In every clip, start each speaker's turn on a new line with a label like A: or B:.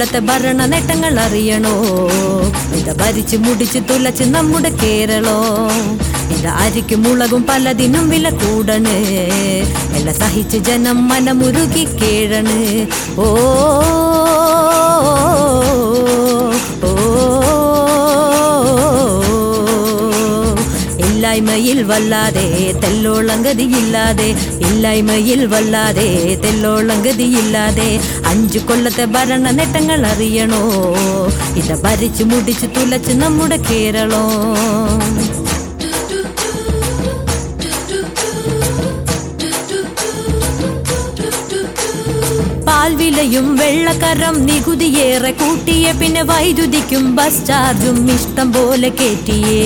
A: കൊല്ലത്തെ ഭരണ നേട്ടങ്ങൾ അറിയണോ ഇത് ഭരിച്ച് മുടിച്ച് തുലച്ച് നമ്മുടെ കേരളോ ഇത് അരിക്കും മുളകും പലതിനും വില കൂടണ് എല്ലാം സഹിച്ച് ജനം മനമുരുകി കേഴണ് ഓ ഇല്ലായ്മയിൽ വല്ലാതെ തെല്ലോളങ്കതിയില്ലാതെ ഇല്ലായ്മയിൽ വല്ലാതെ തെല്ലോളങ്കതിയില്ലാതെ അഞ്ചു കൊല്ലത്തെ ഭരണ നേട്ടങ്ങൾ അറിയണോ ഇത് ഭരിച്ചു മുടിച്ചു തുലച്ച് നമ്മുടെ കേരളം പാൽവിലയും വെള്ളക്കരം നികുതിയേറെ കൂട്ടിയ പിന്നെ വൈദ്യുതിക്കും ബസ് ചാർജും ഇഷ്ടം പോലെ കേറ്റിയേ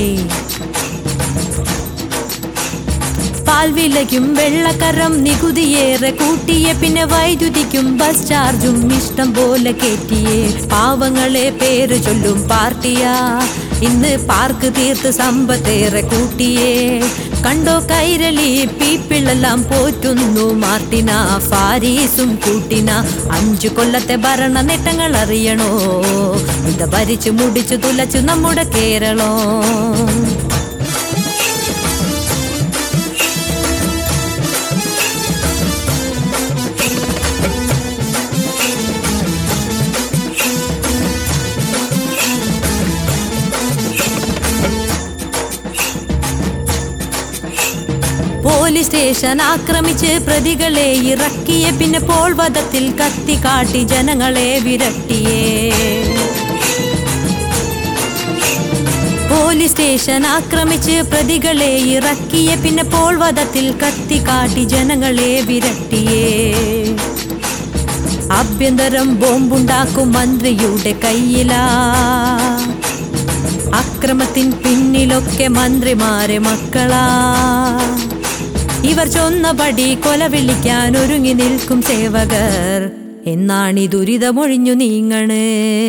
A: പാൽവിലയ്ക്കും വെള്ളക്കരം നികുതിയേറെ കൂട്ടിയ പിന്നെ വൈദ്യുതിക്കും ബസ് ചാർജും ഇഷ്ടം പോലെ കേറ്റിയേ പാവങ്ങളെ പേര് ചൊല്ലും പാർട്ടിയാ ഇന്ന് പാർക്ക് തീർത്ത് സമ്പത്തേറെ കൂട്ടിയേ കണ്ടോ കൈരളി പീപ്പിളെല്ലാം പോറ്റുന്നു മാർട്ടിന ഫാരീസും കൂട്ടിന അഞ്ചു കൊല്ലത്തെ ഭരണ നേട്ടങ്ങൾ അറിയണോ ഇത് ഭരിച്ചു മുടിച്ചു തുലച്ചു നമ്മുടെ കേരളം പോലീസ് സ്റ്റേഷൻ ആക്രമിച്ച് പ്രതികളെ ഇറക്കിയ പിന്നെ പോൾ വധത്തിൽ കത്തി കാട്ടി ജനങ്ങളെ വിരട്ടിയേ പോലീസ് സ്റ്റേഷൻ ആക്രമിച്ച് പ്രതികളെ ഇറക്കിയ പിന്നെ പോൾ വധത്തിൽ കത്തി കാട്ടി ജനങ്ങളെ വിരട്ടിയേ ആഭ്യന്തരം ബോംബുണ്ടാക്കും മന്ത്രിയുടെ കയ്യിലാ അക്രമത്തിൻ പിന്നിലൊക്കെ മന്ത്രിമാരെ മക്കളാ ഇവർ ചൊന്നപടി കൊല വിളിക്കാൻ ഒരുങ്ങി നിൽക്കും സേവകർ എന്നാണി ദുരിതമൊഴിഞ്ഞു നീങ്ങണ്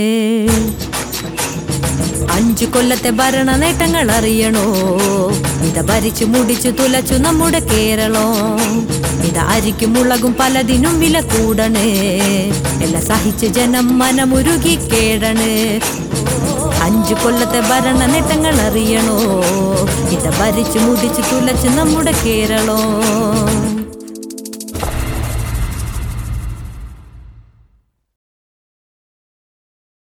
A: അഞ്ചു കൊല്ലത്തെ ഭരണ നേട്ടങ്ങൾ അറിയണോ ഇത് ഭരിച്ചു മുടിച്ചു തുലച്ചു നമ്മുടെ കേരളം ഇത് അരിക്കും മുളകും പലതിനും വില കൂടണ് എല്ലാം സഹിച്ച് ജനം മനമുരുകി കേടണ് അഞ്ചു കൊല്ലത്തെ ഭരണ നേട്ടങ്ങൾ അറിയണോ ഇത് ഭരിച്ചു മുടിച്ചു തുലച്ച് നമ്മുടെ കേരളം